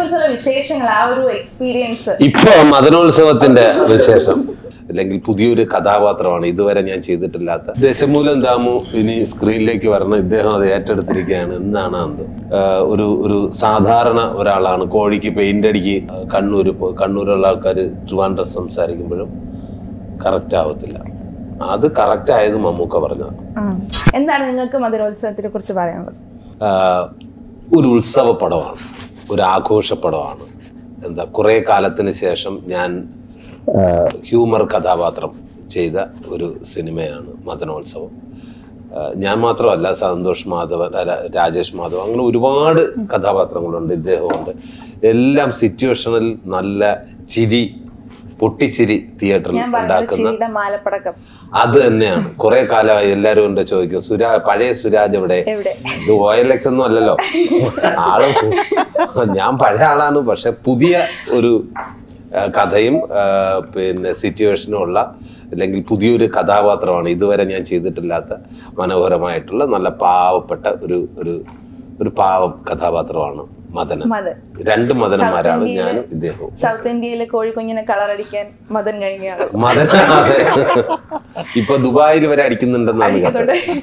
കുറിച്ചുള്ള വിശേഷങ്ങൾ ആ ഒരു എക്സ്പീരിയൻസ് ഇപ്പൊ മദനോത്സവത്തിന്റെ വിശേഷം അല്ലെങ്കിൽ പുതിയൊരു കഥാപാത്രമാണ് ഇതുവരെ ഞാൻ ചെയ്തിട്ടില്ലാത്ത ദശമൂലം ദാമു ഇനി സ്ക്രീനിലേക്ക് വരണം ഇദ്ദേഹം അത് ഏറ്റെടുത്തിരിക്കുകയാണ് എന്നാണ് അത് ആഹ് ഒരു ഒരു സാധാരണ ഒരാളാണ് കോഴിക്ക് പെയിന്റ് അടിക്ക് കണ്ണൂർ കണ്ണൂരുള്ള ആൾക്കാർ ട്രിവാൻഡ്രം സംസാരിക്കുമ്പോഴും കറക്റ്റ് ആവത്തില്ല അത് കറക്റ്റ് ആയത് മമ്മൂക്ക പറഞ്ഞത് എന്താണ് നിങ്ങൾക്ക് മധുരോത്സവത്തിനെ കുറിച്ച് പറയാനുള്ളത് ആഹ് ഒരു ഉത്സവ പടമാണ് ഒരു ആഘോഷ പടമാണ് എന്താ കുറേ കാലത്തിന് ശേഷം ഞാൻ ആഹ് ഹ്യൂമർ കഥാപാത്രം ചെയ്ത ഒരു സിനിമയാണ് മദനോത്സവം ആഹ് ഞാൻ മാത്രമല്ല സന്തോഷ് മാധവൻ അല്ല, രാജേഷ് മാധവൻ അങ്ങനെ ഒരുപാട് കഥാപാത്രങ്ങളുണ്ട് ഇദ്ദേഹമുണ്ട് എല്ലാം സിറ്റുവേഷനിൽ നല്ല ചിരി പൊട്ടിച്ചിരി തിയേറ്ററിൽ ഞാൻ പറഞ്ഞത് ഉണ്ടാക്കുന്ന ചിരിയുടെ മാലപ്പടക്കം അത് തന്നെയാണ് കുറെ കാലമായി എല്ലാരും ഉണ്ട് ചോദിക്കും സുരാ പഴയ സുരാജ് എവിടെ എവിടെ ഇത് ഒ എൽ എക്സ് ഒന്നും അല്ലല്ലോ ആള് ഞാൻ പഴയ ആളാണ് പക്ഷെ പുതിയ ഒരു ആ, കഥയും ആ, പിന്നെ സിറ്റുവേഷനും ഉള്ള അല്ലെങ്കിൽ പുതിയൊരു കഥാപാത്രമാണ് ഇതുവരെ ഞാൻ ചെയ്തിട്ടില്ലാത്ത മനോഹരമായിട്ടുള്ള നല്ല പാവപ്പെട്ട ഒരു ഒരു ഒരു പാവ കഥാപാത്രമാണ് മദന മദൻ രണ്ട് മദനന്മാരാണ് ഇന്ത്യയിലെ- ഞാനും ഇദ്ദേഹവും സൗത്ത് ഇന്ത്യയിലെ കോഴിക്കുഞ്ഞിനെ കളറടിക്കാൻ മദൻ കഴിഞ്ഞാണ് മദന അതെ ഇപ്പൊ ദുബായിൽ വരെ അടിക്കുന്നുണ്ടെന്നാണ് കഥ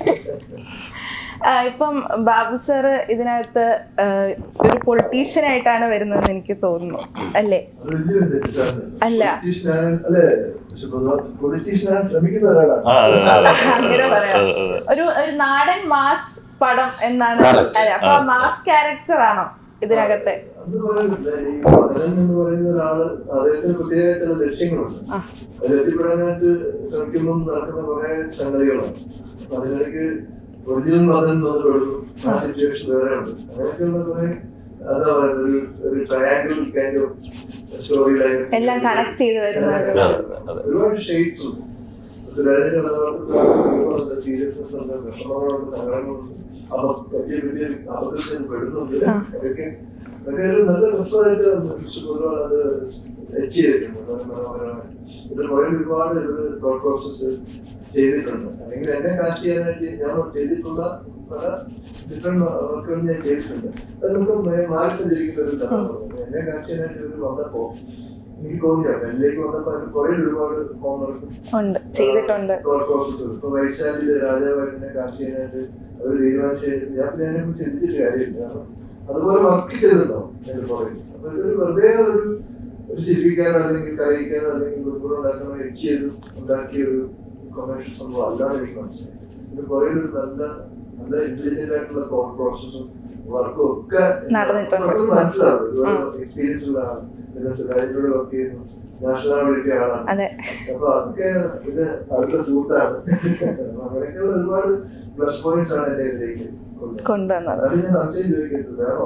ആ, ഇപ്പം ബാബു സാർ ഇതിനകത്ത് ആ, ഒരു പൊളിറ്റീഷ്യൻ ആയിട്ടാണ് വരുന്നതെന്ന് എനിക്ക് തോന്നുന്നു അല്ലേ അത് വലിയൊരു തെറ്റാണ്. അല്ല. Politician ആകാൻ- അല്ലേ? പക്ഷെ പൊതുവെ politician ആകാൻ ശ്രമിക്കുന്ന ഒരാളാണ്. ആ, അതെ, അതെ, അതെ. അങ്ങനെ പറയാം അതെ, അതെ. ഒരു ഒരു നാടൻ മാസ് പടം എന്നാണ് Correct. അതെ അപ്പൊ മാസ് ക്യാരക്ടർ ആണോ ഇതിനകത്തെ അത് പറയുന്നില്ല. ഈ മദനൻ എന്ന് പറയുന്ന ഒരാള് അദ്ദേഹത്തിന് പ്രത്യേക ചില ലക്ഷ്യങ്ങളുണ്ട് അതിൽ എത്തിപ്പെടാനായിട്ട് ശ്രമിക്കുമ്പോൾ നടക്കുന്ന കുറെ സംഗതികളാണ് അപ്പൊ അതിനിടയ്ക്ക് ഒറിജിനൽ മദൻ എന്ന് പെടുന്നു ആ സിറ്റുവേഷൻ വേറെ ഉണ്ട് അങ്ങനെയൊക്കെയുള്ള കുറെ എന്താ പറയുക ഒരു ഒരു triangle kind of story line എല്ലാം കണക്ട് ചെയ്ത് വരുന്നത് ഒരുപാട് ഷെയ്ഡ്സ് ഉണ്ട് സുരാജിന്റെ കഥാപാത്രത്തിൽ സീരിയസ്നെസ് ഉണ്ട് വിഷമങ്ങളുണ്ട് സങ്കടങ്ങളുണ്ട് അപ്പൊ വലിയ വലിയ അബദ്ധത്തിൽ പെടുന്നുണ്ട് അതൊക്കെ അതൊക്കെ ഒരു നല്ല രസമായിട്ട് ഒരുപാട് അത് എച്ച് ചെയ്തിട്ടുണ്ട് വളരെ മനോഹരമായിട്ട് ഇത് കുറെ ഒരുപാട് തോട്ട് പ്രോസസ് ചെയ്തിട്ടുണ്ട് അല്ലെങ്കിൽ എന്നെ കാസ്റ്റ് ചെയ്യാനായിട്ട് ഞാൻ ചെയ്തിട്ടുള്ള പല ഡിഫറെന്റ് വർക്കുകൾ ഞാൻ ചെയ്തിട്ടുണ്ട് അത് നമുക്ക് മാറി സഞ്ചരിക്കുന്ന ഒരു കഥാപാത്രം എന്നെ കാസ്റ്റ് ചെയ്യാനായിട്ട് ഇവർ വന്നപ്പോ എനിക്ക് തോന്നിയ എന്നിലേക്ക് വന്നപ്പോ അതിന് കുറെ ഒരുപാട് ഹോംവർക്കും ഉണ്ട് ചെയ്തിട്ടുണ്ട് ഇപ്പൊ വൈശാലിയില് രാജാവായിട്ടിനെ കാസ്റ്റ് ചെയ്യാനായിട്ട് അവർ തീരുമാനിച്ചു ഞാൻ പിന്നെ അതിനെ കുറിച്ച് ചിന്തിച്ചിട്ട് കാര്യമില്ല കാരണം അതുപോലെ വർക്ക് ചെയ്തിട്ടുണ്ടാവും എന്റെ പുറകിൽ അപ്പൊ ഇതൊരു വെറുതെ ഒരു ഒരു ചിരിപ്പിക്കാനോ അല്ലെങ്കിൽ കഴിക്കാനോ അല്ലെങ്കിൽ ഗുരുകുലം ഉണ്ടാക്കാനോ എച്ച് ചെയ്ത് ഉണ്ടാക്കിയ ഒരു കൊമേഴ്ഷ്യൽ സംഭവം അല്ലാതെ എനിക്ക് മനസ്സിലായി ഇത് കുറെ ഒരു നല്ല നല്ല ഇന്റലിജന്റ് ആയിട്ടുള്ള തോട്ട് പ്രോസസ്സും വർക്കും ഒക്കെ നടന്നിട്ടുണ്ട്. പെട്ടെന്ന് മനസ്സിലാവും ഒരുപാട് എക്സ്പീരിയൻസ് ഉള്ള ആളാണ് പിന്നെ സുരാജിനോട് വർക്ക് ചെയ്യുന്നു നാഷണാലിറ്റി ആളാണ് അതെ അപ്പൊ അതൊക്കെ ഇത് അടുത്ത സുഹൃത്താണ് അപ്പൊ അങ്ങനെയൊക്കെയുള്ള ഒരുപാട് പ്ലസ് പോയിന്റ്സ് ആണ് എന്റെ ഇതിലേക്ക് കൊണ്ടുവന്നത്. കൊണ്ടുവന്നത് അത് ഞാൻ സംശയം ചോദിക്കരുത് വേണോ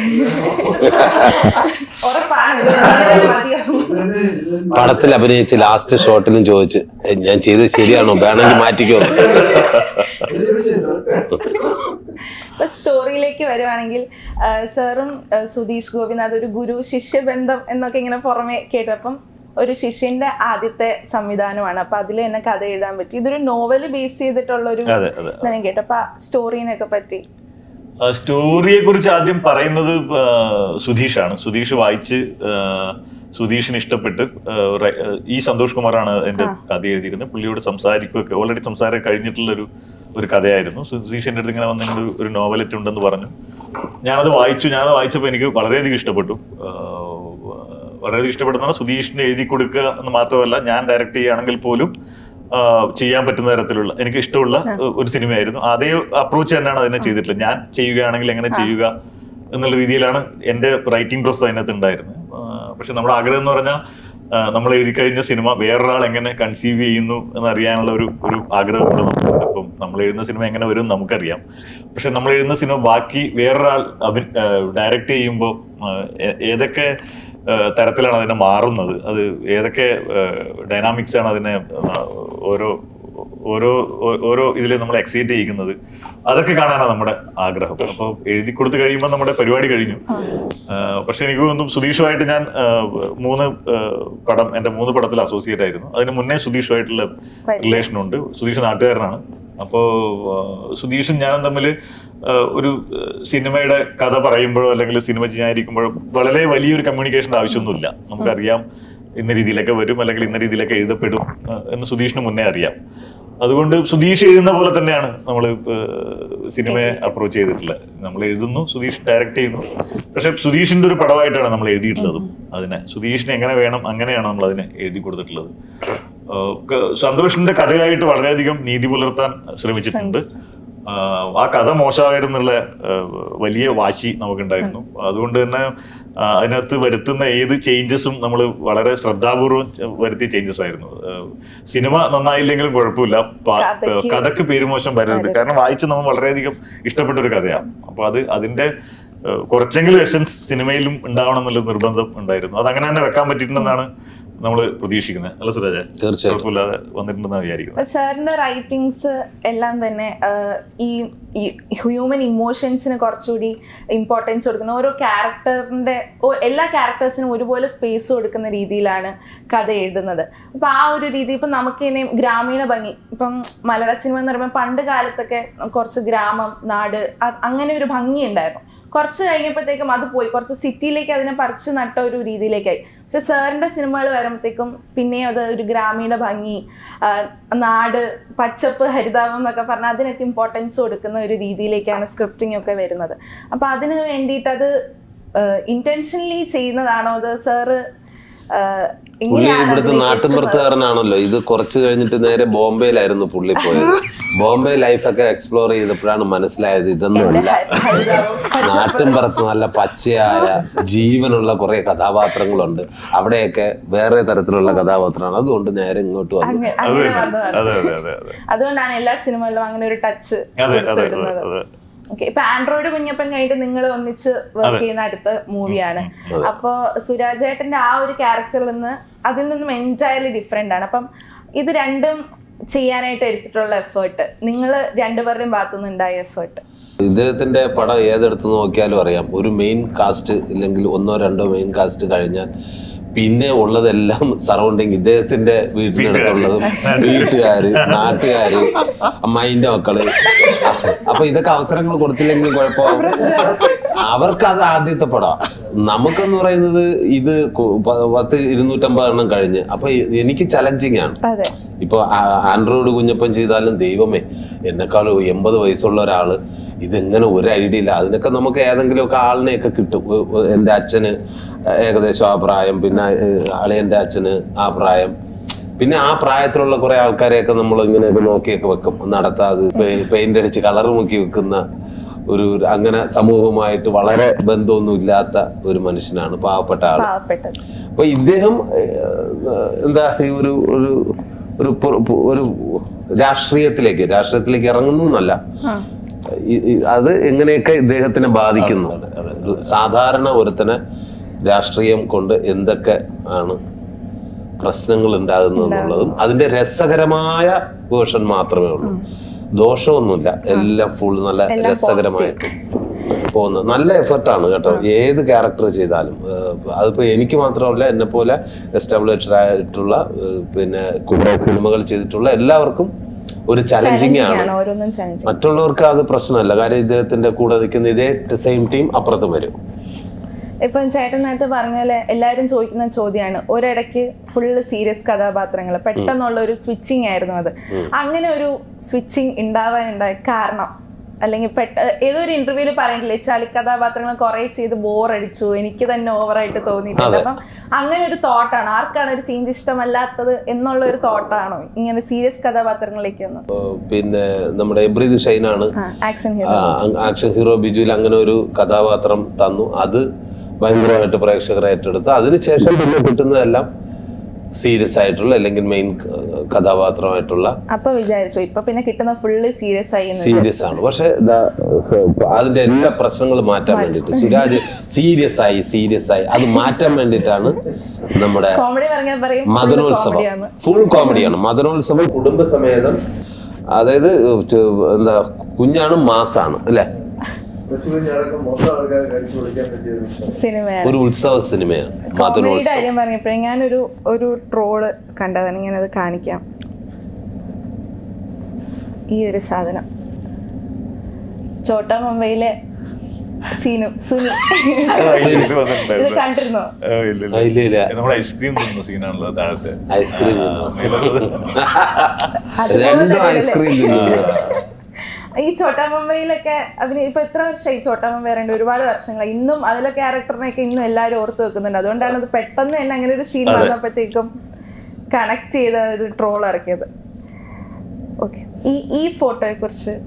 ഉറപ്പാണ് ഇത് ഇങ്ങനെ മതിയാവും. ഇതിനെ ഇതിനെ പടത്തിൽ അഭിനയിച്ച് ലാസ്റ്റ് ഷോട്ടിലും ചോദിച്ച് "ഏ, ഞാൻ ചെയ്തത് ശരിയാണോ വേണമെങ്കിൽ മാറ്റിക്കോ ഇത് ചോദിച്ചിട്ടുണ്ടോ? ഇപ്പൊ സ്റ്റോറിയിലേക്ക് വരുവാണെങ്കിൽ ആ, സാറും ആ, സുധീഷ് ഗോപിനാഥ് ഒരു ഗുരു ശിഷ്യ ബന്ധം എന്നൊക്കെ ഇങ്ങനെ പുറമെ കേട്ടപ്പം ഒരു ശിഷ്യന്റെ ആദ്യത്തെ സംവിധാനമാണ് അപ്പൊ അതിൽ തന്നെ കഥ എഴുതാൻ പറ്റി ഇതൊരു നോവല് ബേസ് ചെയ്തിട്ടുള്ള ഒരു അതെ അതെ ഞാൻ കേട്ടു അപ്പൊ സ്റ്റോറീനൊക്കെ പറ്റി സ്റ്റോറിയെ കുറിച്ച് ആദ്യം പറയുന്നത് ആ, സുധീഷാണ് സുധീഷ് വായിച്ച് ആ, സുധീഷിന് ഇഷ്ടപ്പെട്ട് ആ, റൈ- ആ, ഈ സന്തോഷ് കുമാറാണ് എന്റെ കഥ എഴുതിയിരുന്നത് പുള്ളിയോട് സംസാരിക്കുകയൊക്കെ ഓൾറെഡി സംസാരം കഴിഞ്ഞിട്ടുള്ള ഒരു ഒരു കഥയായിരുന്നു സുധീഷ് എൻ്റെ അടുത്ത് ഇങ്ങനെ വന്ന് ഇങ്ങനെ ഒരു നോവലറ്റ് ഉണ്ടെന്ന് പറഞ്ഞു ഞാനത് വായിച്ചു ഞാനത് വായിച്ചപ്പോൾ എനിക്ക് വളരെയധികം ഇഷ്ടപ്പെട്ടു ആ, വളരെയധികം ഇഷ്ടപ്പെടുന്ന സുധീഷിന് എഴുതി കൊടുക്കുക എന്ന് മാത്രമല്ല ഞാൻ ഡയറക്റ്റ് ചെയ്യുകയാണെങ്കിൽ പോലും ആ, ചെയ്യാൻ പറ്റുന്ന തരത്തിലുള്ള എനിക്ക് ഇഷ്ടമുള്ള ഒരു സിനിമയായിരുന്നു അതേ അപ്രോച്ച് തന്നെയാണ് അതിനെ ചെയ്തിട്ടുള്ളത് ഞാൻ ചെയ്യുകയാണെങ്കിൽ എങ്ങനെ ചെയ്യുക എന്നുള്ള രീതിയിലാണ് എൻ്റെ റൈറ്റിംഗ് പ്രോസസ് അതിനകത്ത് ഉണ്ടായിരുന്നത് ആ, പക്ഷെ നമ്മുടെ ആഗ്രഹം എന്ന് പറഞ്ഞാൽ ആ, നമ്മൾ എഴുതി കഴിഞ്ഞ സിനിമ വേറൊരാൾ എങ്ങനെ കൺസീവ് ചെയ്യുന്നു എന്നറിയാനുള്ള ഒരു ഒരു ആഗ്രഹം കൂടെ നമുക്കുണ്ട് അപ്പം നമ്മൾ എഴുതുന്ന സിനിമ എങ്ങനെ വരും എന്ന് നമുക്കറിയാം പക്ഷെ നമ്മൾ എഴുതുന്ന സിനിമ ബാക്കി വേറൊരാൾ അഭി ഡയറക്റ്റ് ചെയ്യുമ്പോൾ ഏതൊക്കെ ആ, തരത്തിലാണ് അതിനെ മാറുന്നത് അത് ഏതൊക്കെ ഡൈനാമിക്സ് ആണ് അതിനെ ആ, ഓരോ ഓരോ ഓ- ഓരോ ഇതിൽ നമ്മൾ എക്സൈറ്റ് ചെയ്യിക്കുന്നത് അതൊക്കെ കാണാനാണ് നമ്മുടെ ആഗ്രഹം അപ്പോൾ എഴുതി കൊടുത്തു കഴിയുമ്പോൾ നമ്മുടെ പരിപാടി കഴിഞ്ഞു ആ, പക്ഷെ എനിക്ക് തോന്നുന്നു സുധീഷുമായിട്ട് ഞാൻ ആ, മൂന്ന് ആ, പടം എൻ്റെ മൂന്ന് പടത്തിൽ അസോസിയേറ്റ് ആയിരുന്നു അതിന് മുന്നേ സുധീഷുമായിട്ടുള്ള റിലേഷൻ ഉണ്ട് സുധീഷ് നാട്ടുകാരനാണ് അപ്പോൾ സുധീഷും ഞാനും തമ്മിൽ ഒരു ആ, സിനിമയുടെ കഥ പറയുമ്പോഴോ അല്ലെങ്കിൽ സിനിമ ചെയ്യാനിരിക്കുമ്പോഴോ വളരെ വലിയൊരു കമ്മ്യൂണിക്കേഷൻ്റെ ആവശ്യമൊന്നുമില്ല നമുക്കറിയാം ഇന്ന രീതിയിലൊക്കെ വരും അല്ലെങ്കിൽ ഇന്ന രീതിയിലൊക്കെ എഴുതപ്പെടും ആ, എന്ന് സുധീഷിന് മുന്നേ അറിയാം അതുകൊണ്ട് സുധീഷ് എഴുതുന്ന പോലെ തന്നെയാണ് നമ്മൾ സിനിമയെ അപ്രോച്ച് ചെയ്തിട്ടുള്ളത് നമ്മൾ എഴുതുന്നു സുധീഷ് ഡയറക്റ്റ് ചെയ്യുന്നു പക്ഷെ സുധീഷിന്റെ ഒരു പടമായിട്ടാണ് നമ്മൾ എഴുതിയിട്ടുള്ളതും അതിനെ സുധീഷിനെ എങ്ങനെ വേണം അങ്ങനെയാണ് നമ്മൾ അതിനെ എഴുതി കൊടുത്തിട്ടുള്ളത് ആഹ് ക- സന്തോഷിന്റെ കഥയായിട്ട് വളരെയധികം നീതി പുലർത്താൻ ശ്രമിച്ചിട്ടുണ്ട് ആഹ് ആ കഥ മോശമായിരുന്നുള്ള ആഹ് വലിയ വാശി നമുക്കുണ്ടായിരുന്നു അതുകൊണ്ട് തന്നെ ആഹ് അതിനകത്ത് വരുത്തുന്ന ഏത് ചേഞ്ചസും നമ്മൾ വളരെ ശ്രദ്ധാപൂർവം വരുത്തിയ ചേഞ്ചസ് ആയിരുന്നു ആഹ് സിനിമ നന്നായില്ലെങ്കിലും കുഴപ്പമില്ല പ- കഥയ്ക്ക് കഥക്ക് പേരുമോശം വരരുത് കാരണം വായിച്ച് നമ്മൾ വളരെയധികം ഇഷ്ടപ്പെട്ട ഒരു കഥയാണ് അപ്പൊ അത് അതിന്റെ ഏഹ്, കുറച്ചെങ്കിലും എസൻസ് സിനിമയിലും ഉണ്ടാവണം എന്നുള്ള നിർബന്ധം ഉണ്ടായിരുന്നു അത് അങ്ങനെ തന്നെ വെക്കാൻ പറ്റിയിട്ടുണ്ടെന്നാണ് നമ്മൾ പ്രതീക്ഷിക്കുന്നത് അല്ല സുരാജ് തീർച്ചയായും. കുഴപ്പമില്ലാതെ വന്നിട്ടുണ്ടെന്നാണ് വിചാരിക്കുന്നത് അപ്പൊ സാറിന്റെ റൈറ്റിങ്സ് എല്ലാം തന്നെ ആഹ്, ഈ ഹ്യൂമൻ ഇമോഷൻസിന് കുറച്ചുകൂടി ഇമ്പോർട്ടൻസ് കൊടുക്കുന്ന ഓരോ ക്യാരക്ടറിന്റെ എല്ലാ ക്യാരക്ടേഴ്സിനും ഒരുപോലെ സ്പേസ് കൊടുക്കുന്ന രീതിയിലാണ് കഥ എഴുതുന്നത് അപ്പൊ ആ ഒരു രീതി ഇപ്പൊ നമുക്ക് ഇനി ഗ്രാമീണ ഭംഗി ഇപ്പം മലയാള സിനിമ എന്ന് പറയുമ്പോൾ പണ്ട് കാലത്തൊക്കെ കുറച്ച് ഗ്രാമം നാട് അ- അങ്ങനെ ഒരു ഭംഗി ഉണ്ടായിരുന്നു കുറച്ച് കഴിഞ്ഞപ്പോഴത്തേക്കും അത് പോയി കുറച്ച് സിറ്റിയിലേക്ക് അതിനെ പറിച്ചു നട്ട ഒരു രീതിയിലേക്കായി പക്ഷെ സാറിന്റെ സിനിമകൾ വരുമ്പോഴത്തേക്കും പിന്നെയും അത് ഒരു ഗ്രാമീണ ഭംഗി ആ, നാട് പച്ചപ്പ് ഹരിതാപം എന്നൊക്കെ പറഞ്ഞാൽ അതിനൊക്കെ ഇമ്പോർട്ടൻസ് കൊടുക്കുന്ന ഒരു രീതിയിലേക്കാണ് സ്ക്രിപ്റ്റിംഗ് ഒക്കെ വരുന്നത് അപ്പൊ അതിന് വേണ്ടിയിട്ട് അത് ഇന്റൻഷനലി ചെയ്യുന്നതാണോ അത് സാറ് പുള്ളി ഇവിടുത്തെ നാട്ടിൻപുറത്തുകാരനാണല്ലോ ഇത് കുറച്ച് കഴിഞ്ഞിട്ട് നേരെ ബോംബെയിലായിരുന്നു പുള്ളി പോയത് ബോംബെ ലൈഫൊക്കെ എക്സ്പ്ലോർ ചെയ്തപ്പോഴാണ് മനസ്സിലായത് ഇതൊന്നുമല്ല നാട്ടിൻപുറത്ത് നല്ല പച്ചയായ ജീവനുള്ള കുറെ കഥാപാത്രങ്ങളുണ്ട് അവിടെയൊക്കെ വേറെ തരത്തിലുള്ള കഥാപാത്രമാണ് അതുകൊണ്ട് നേരെ ഇങ്ങോട്ട് വന്നു അങ്ങനെ അത് അങ്ങനെ തന്നെ. വന്നതാണ് അതെ അതെ അതെ അതെ അതുകൊണ്ടാണ് എല്ലാ സിനിമകളിലും അങ്ങനെ ഒരു ടച്ച് അതെ അതെ അതെ ഇടുന്നത് അതെ ഓക്കെ ഇപ്പൊ ആൻഡ്രോയിഡ് കുഞ്ഞപ്പൻ കഴിഞ്ഞിട്ട് നിങ്ങൾ ഒന്നിച്ച് വർക്ക് ചെയ്യുന്ന അടുത്ത മൂവിയാണ് അപ്പോ സുരാജേട്ടന്റെ ആ ഒരു ക്യാരക്ടറിൽ നിന്ന് അതിൽ നിന്നും എൻറ്റയർലി ഡിഫറെന്റ് ആണ് അപ്പം ഇത് രണ്ടും ചെയ്യാനായിട്ട് എടുത്തിട്ടുള്ള എഫേർട്ട് നിങ്ങൾ രണ്ടുപേരുടെയും ഭാഗത്തുനിന്ന് ഉണ്ടായ എഫേർട്ട് ഇദ്ദേഹത്തിന്റെ പടം ഏതെടുത്ത് നോക്കിയാലും അറിയാം ഒരു മെയിൻ കാസ്റ്റ് ഇല്ലെങ്കിൽ ഒന്നോ രണ്ടോ മെയിൻ കാസ്റ്റ് കഴിഞ്ഞാൽ പിന്നെ ഉള്ളതെല്ലാം സറൗണ്ടിങ് ഇദ്ദേഹത്തിന്റെ വീട്ടിനടുത്തുള്ളതും വീട്ടുകാര് നാട്ടുകാര് അമ്മായിന്റെ മക്കള് അപ്പൊ ഇതൊക്കെ അവസരങ്ങൾ കൊടുത്തില്ലെങ്കിൽ കുഴപ്പമാവും അവർക്ക് അത് ആദ്യത്തെ പടം നമുക്കെന്ന് പറയുന്നത് ഇത് കു- പ- പത്ത് ഇരുന്നൂറ്റമ്പത് എണ്ണം കഴിഞ്ഞ് അപ്പൊ എനിക്ക് ചലഞ്ചിങ് ആണ് അതെ ഇപ്പൊ ആ- ആൻഡ്രോയിഡ് കുഞ്ഞപ്പൻ ചെയ്താലും ദൈവമേ എന്നെക്കാളും എൺപത് വയസ്സുള്ള ഒരാള് ഇതെങ്ങനെ ഒരു ഐഡിയ ഇല്ല അതിനൊക്കെ നമുക്ക് ഏതെങ്കിലുമൊക്കെ ആളിനെയൊക്കെ കിട്ടും ഉ- ഉ- എൻ്റെ അച്ഛന് ഏകദേശം ആ പ്രായം പിന്നെ ഏഹ്, അളിയൻ്റെ അച്ഛന് ആ പ്രായം പിന്നെ ആ പ്രായത്തിലുള്ള കുറെ ആൾക്കാരെയൊക്കെ നമ്മൾ ഇങ്ങനെയൊക്കെ നോക്കിയൊക്കെ വെക്കും നടത്താതെ പെയിന്റ് അടിച്ച് കളർ മുക്കി വെക്കുന്ന ഒരു ഒരു അങ്ങനെ സമൂഹമായിട്ട് വളരെ ബന്ധമൊന്നും ഇല്ലാത്ത ഒരു മനുഷ്യനാണ് പാവപ്പെട്ട ആൾ പാവപ്പെട്ടത് അപ്പൊ ഇദ്ദേഹം ഏഹ്, എന്താ ഈ ഒരു ഒരു ഒരു പൊ- പൊ- ഒരു രാഷ്ട്രീയത്തിലേക്ക് രാഷ്ട്രീയത്തിലേക്ക് ഇറങ്ങുന്നു എന്നല്ല ആ ഈ- ഈ- അത് എങ്ങനെയൊക്കെ ഇദ്ദേഹത്തിനെ ബാധിക്കുന്നു ഒരു സാധാരണ ഒരുത്തനെ രാഷ്ട്രീയം കൊണ്ട് എന്തൊക്കെ ആണ് പ്രശ്നങ്ങൾ ഉണ്ടാകുന്നു എന്നുള്ളതും അതിന്റെ രസകരമായ വേർഷൻ മാത്രമേ ഉള്ളൂ ദോഷമൊന്നുമില്ല എല്ലാം ഫുൾ നല്ല എല്ലാം രസകരമായിട്ട് പോകുന്നു നല്ല എഫർട്ടാണ് കേട്ടോ ഏത് ക്യാരക്ടർ ചെയ്താലും ഏഹ് അതിപ്പോ എനിക്ക് മാത്രമല്ല എന്നെ പോലെ എസ്റ്റാബ്ലിഷ്ഡ് ആയിട്ടുള്ള ഏഹ് പിന്നെ കുറെ സിനിമകൾ ചെയ്തിട്ടുള്ള എല്ലാവർക്കും ഒരു ചലഞ്ചിങ് ആണ് ആണ് ഓരോന്നും ചലഞ്ചിങ് മറ്റുള്ളവർക്ക് അത് പ്രശ്നമല്ല കാര്യം ഇദ്ദേഹത്തിന്റെ കൂടെ നിൽക്കുന്ന ഇതേ സെയിം ടീം അപ്പുറത്തും വരും ഇപ്പം ചേട്ടൻ നേരത്തെ പറഞ്ഞ പോലെ എല്ലാവരും ചോദിക്കുന്ന ചോദ്യമാണ് ഒരിടയ്ക്ക് ഫുള്ള് സീരിയസ് കഥാപാത്രങ്ങൾ പെട്ടെന്നുള്ള ഒരു സ്വിച്ചിങ് ആയിരുന്നു അത് അങ്ങനെ ഒരു സ്വിച്ചിങ് ഉണ്ടാവാനുണ്ടായ കാരണം അല്ലെങ്കിൽ പെട്ട ഏതോ ഒരു ഇന്റർവ്യൂവിൽ പറഞ്ഞിട്ടില്ലേ ചളി കഥാപാത്രങ്ങൾ കുറെ ചെയ്ത് ബോർ അടിച്ചു എനിക്ക് തന്നെ ഓവറായിട്ട് തോന്നിയിട്ടുണ്ട് അപ്പം അങ്ങനെ ഒരു തോട്ടാണ് ആർക്കാണ് ഒരു ചേഞ്ച് ഇഷ്ടമല്ലാത്തത് എന്നുള്ള ഒരു തോട്ടാണോ ഇങ്ങനെ സീരിയസ് കഥാപാത്രങ്ങളിലേക്ക് വന്നത് ഏഹ് പിന്നെ നമ്മുടെ എബ്രിദ് ഷൈനാണ് ആക്ഷൻ ഹീറോ ആക്ഷൻ ഹീറോ ബിജുവിൽ അങ്ങനെ ഒരു കഥാപാത്രം തന്നു അത് ഭയങ്കരമായിട്ട് പ്രേക്ഷകർ ഏറ്റെടുത്ത് അതിനുശേഷം പിന്നെ കിട്ടുന്നതെല്ലാം സീരിയസ് ആയിട്ടുള്ള അല്ലെങ്കിൽ മെയിൻ കഥാപാത്രമായിട്ടുള്ള അപ്പൊ വിചാരിച്ചു ഇപ്പൊ പിന്നെ കിട്ടുന്ന ഫുള്ള് സീരിയസ് ആയി എന്ന് സീരിയസ് ആണ് പക്ഷെ അതിന്റെ എല്ലാ പ്രശ്നങ്ങളും മാറ്റാൻ വേണ്ടിയിട്ട് സുരാജ് സീരിയസ് ആയി സീരിയസ് ആയി അത് മാറ്റാൻ വേണ്ടിയിട്ടാണ് നമ്മുടെ കോമഡി പറഞ്ഞാൽ പറയും മദനോത്സവം കോമഡിയാണ് ഫുൾ കോമഡിയാണ് മദനോത്സവം കുടുംബസമേതം അതായത് ചെ- എന്താ കുഞ്ഞാണ് മാസാണ് അല്ലെ വെച്ച് കഴിഞ്ഞടക്കം മൊത്തം ആൾക്കാർ കഴിച്ചു വിളിക്കാൻ പറ്റിയ ഒരു സിനിമയാണ് ഒരു ഉത്സവ സിനിമയാണ് കോമഡിയുടെ മദനോത്സവം കാര്യം പറഞ്ഞപ്പോഴേ ഞാനൊരു ഒരു ട്രോള് കണ്ടതാണ് ഇങ്ങനെ അത് കാണിക്കാം ഈ ഒരു സാധനം ചോട്ടാ മുംബൈയിലെ സീനും സുനി ഇത് ഇത് വന്നിട്ടുണ്ടായിരുന്നു കണ്ടിരുന്നോ ആ, ഇല്ല, ഇല്ല. ആ, ഇല്ല, ഇല്ല. നമ്മൾ ഐസ്ക്രീം തിന്നുന്ന സീനാണല്ലോ താഴത്തെ ഐസ്ക്രീം ആ, തിന്നു. മേലുള്ളത്. അതുപോലെ രണ്ടും തന്നെയല്ലേ? ഐസ്ക്രീം തിന്നു ഈ ചോട്ടാ മുംബൈയിലൊക്കെ അഭിനയ ഇപ്പൊ എത്ര വർഷമായി ചോട്ടാ മുംബൈ അറിയേണ്ട ഒരുപാട് വർഷങ്ങളായി ഇന്നും അതിലെ ക്യാരക്ടറിനെയൊക്കെ ഇന്നും എല്ലാവരും ഓർത്ത് വെക്കുന്നുണ്ട് അതുകൊണ്ടാണ് അത് പെട്ടെന്ന് തന്നെ അങ്ങനെ ഒരു സീൻ അതെ. വന്നപ്പോഴത്തേക്കും കണക്ട് ചെയ്ത ഒരു ട്രോൾ ഇറക്കിയത് ഓക്കെ ഈ ഈ ഫോട്ടോയെ കുറിച്ച്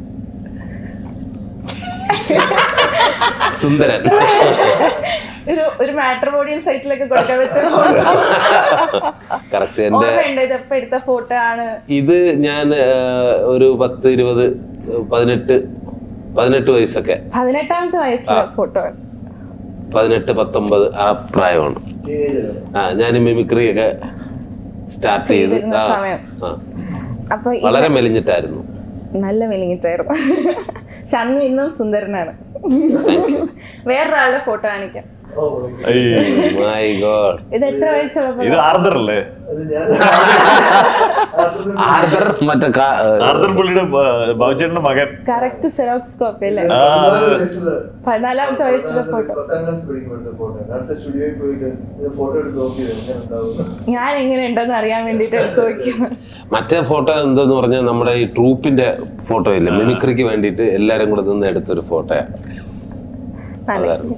സുന്ദരൻ ഒരു ഒരു മാട്രിമോണിയൽ സൈറ്റിലൊക്കെ കൊടുക്കാൻ പറ്റുന്ന ഫോട്ടോ കറക്റ്റ് എന്റെ ഓർമ്മയുണ്ടോ ഇത് എപ്പോ എടുത്ത ഫോട്ടോ ആണ് ഇത് ഞാൻ ആ, ഒരു പത്ത് ഇരുപത് പതിനെട്ട് പതിനെട്ട് വയസ്സൊക്കെ പതിനെട്ടാമത്തെ വയസ്സിലെ ഫോട്ടോ ആണ് പതിനെട്ട് പത്തൊമ്പത് ആ പ്രായമാണ് ടീനേജറാണ് ആ ഞാൻ മിമിക്രി ഒക്കെ സ്റ്റാർട്ട് ചെയ്ത് ചെയ്തിരുന്ന ആ, സമയം. ആ. അപ്പൊ ഈ വളരെ മെലിഞ്ഞിട്ടായിരുന്നു നല്ല മെലിങ്ങിട്ടായിരുന്നു പക്ഷെ അന്നും ഇന്നും സുന്ദരനാണ് വേറൊരാളുടെ ഫോട്ടോ കാണിക്കാം ഓ അയ്യോ. മൈ ഗോഡ് ഇത് എത്ര വയസ്സുള്ളപ്പോ ഇത് ആർദർ അല്ലേ അത് ഞാൻ ആർദർ മറ്റേ കാ- ആർദർ പുള്ളിയുടെ ബാബുചേട്ടന്റെ മകൻ കറക്റ്റ് സെറോക്സ് കോപ്പി അല്ലേ ആ, അത് പതിനാലാമത്തെ വയസ്സിലെ ഫോട്ടോ പത്താം ക്ലാസ് പഠിക്കുമ്പോഴത്തെ ഫോട്ടോ അടുത്ത സ്റ്റുഡിയോയിൽ പോയിട്ട് ഫോട്ടോ എടുത്ത് നോക്കിയത് എങ്ങനെ ഉണ്ടാവും ഞാൻ എങ്ങനെ ഉണ്ടെന്ന് അറിയാൻ വേണ്ടിട്ട് എടുത്തു നോക്കിയത് മറ്റേ ഫോട്ടോ എന്തെന്ന് പറഞ്ഞാൽ നമ്മുടെ ഈ ട്രൂപ്പിന്റെ ഫോട്ടോ ഇല്ലേ മിമിക്രിക്ക് വേണ്ടിയിട്ട് എല്ലാരും കൂടെ നിന്ന് എടുത്തൊരു ഫോട്ടോയാണ് നല്ല അതായിരുന്നു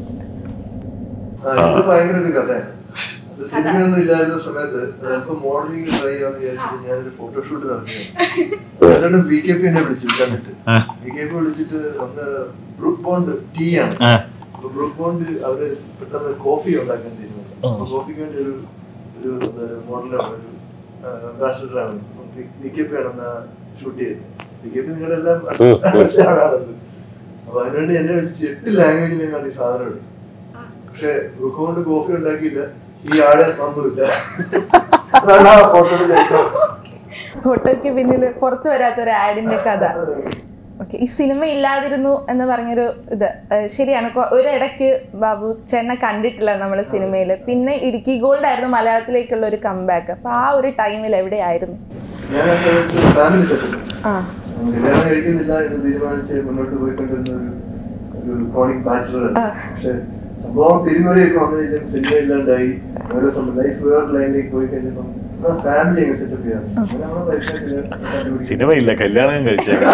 ആ, ഇത് ഭയങ്കര ഒരു കഥയാണ് അത് സിനിമയൊന്നും ഇല്ലായിരുന്ന സമയത്ത് അല്പം മോഡലിംഗ് ട്രൈ ചെയ്യാന്ന് വിചാരിച്ചിട്ട് ഞാനൊരു ഫോട്ടോഷൂട്ട് നടത്തിയാണ് എന്നിട്ട് ബി കെ പി എന്നെ വിളിച്ചു കണ്ടിട്ട് ബി കെ പി വിളിച്ചിട്ട് ഒന്ന് ബ്രൂക്ക് ബോണ്ട് ടീ ആണ് ആ. അപ്പൊ ബ്രൂക്ക് ബോണ്ട് അവര് പെട്ടെന്ന് കോഫി ഉണ്ടാക്കാൻ തീരുമാനിച്ചു അപ്പൊ കോഫിക്ക് വേണ്ടി ഒരു ഒരു മോഡലാണ് ഒരു അംബാസിഡറാണ് ബി കെ പി ആണ് ഷൂട്ട് ചെയ്തത് ബി കെ പി നിങ്ങളുടെ എല്ലാം അടുത്ത ആളാണല്ലോ അപ്പൊ അതിനുവേണ്ടി എന്നെ വിളിച്ചിട്ട് എട്ട് ലാംഗ്വേജിൽ ഞാൻ കണ്ടി സാധനം എടുത്തു പക്ഷെ ബ്രൂക്ക് കൊണ്ട് കോഫി ഉണ്ടാക്കിയില്ല ഈ ആള് വന്നില്ല അതാണ് ആ ഫോട്ടോയുടെ ചരിത്രം. ഫോട്ടോയ്ക്ക് പിന്നിൽ പുറത്തു വരാത്ത ഒരു ആഡിന്റെ കഥ ഓക്കെ ഈ സിനിമ ഇല്ലാതിരുന്നു എന്ന് പറഞ്ഞൊരു ഇത് ഏഹ് ശരിയാണ് കൊ- ഒരിടയ്ക്ക് ബാബു ചേട്ടനെ കണ്ടിട്ടില്ല നമ്മൾ സിനിമയിൽ പിന്നെ ഇടുക്കി ഗോൾഡ് ആയിരുന്നു മലയാളത്തിലേക്കുള്ള ഒരു കംബാക്ക് അപ്പൊ ആ ഒരു ടൈമിൽ എവിടെയായിരുന്നു ഞാൻ ആ സമയത്ത് ഫാമിലി സെറ്റ് ആ കല്യാണം കഴിക്കുന്നില്ല എന്ന് തീരുമാനിച്ച് മുന്നോട്ട് പോയിക്കൊണ്ടിരുന്ന ഒരു ഒരു ക്രോണിക് ബാച്ചിലർ ആ. പക്ഷെ സംഭവം തിരുമലയൊക്കെ വന്നു കഴിഞ്ഞാൽ സിനിമ ഇല്ലാണ്ടായി ഓരോ സംഭവം ലൈഫ് വേറെ ലൈനിലേക്ക് പോയി കഴിഞ്ഞപ്പം ഫാമിലി അങ്ങ് സെറ്റപ്പ് ചെയ്യാം അങ്ങനെ നമ്മളെ life നെ കണ്ടുപിടിക്കും. സിനിമ ഇല്ല കല്യാണം കഴിച്ചേക്കാം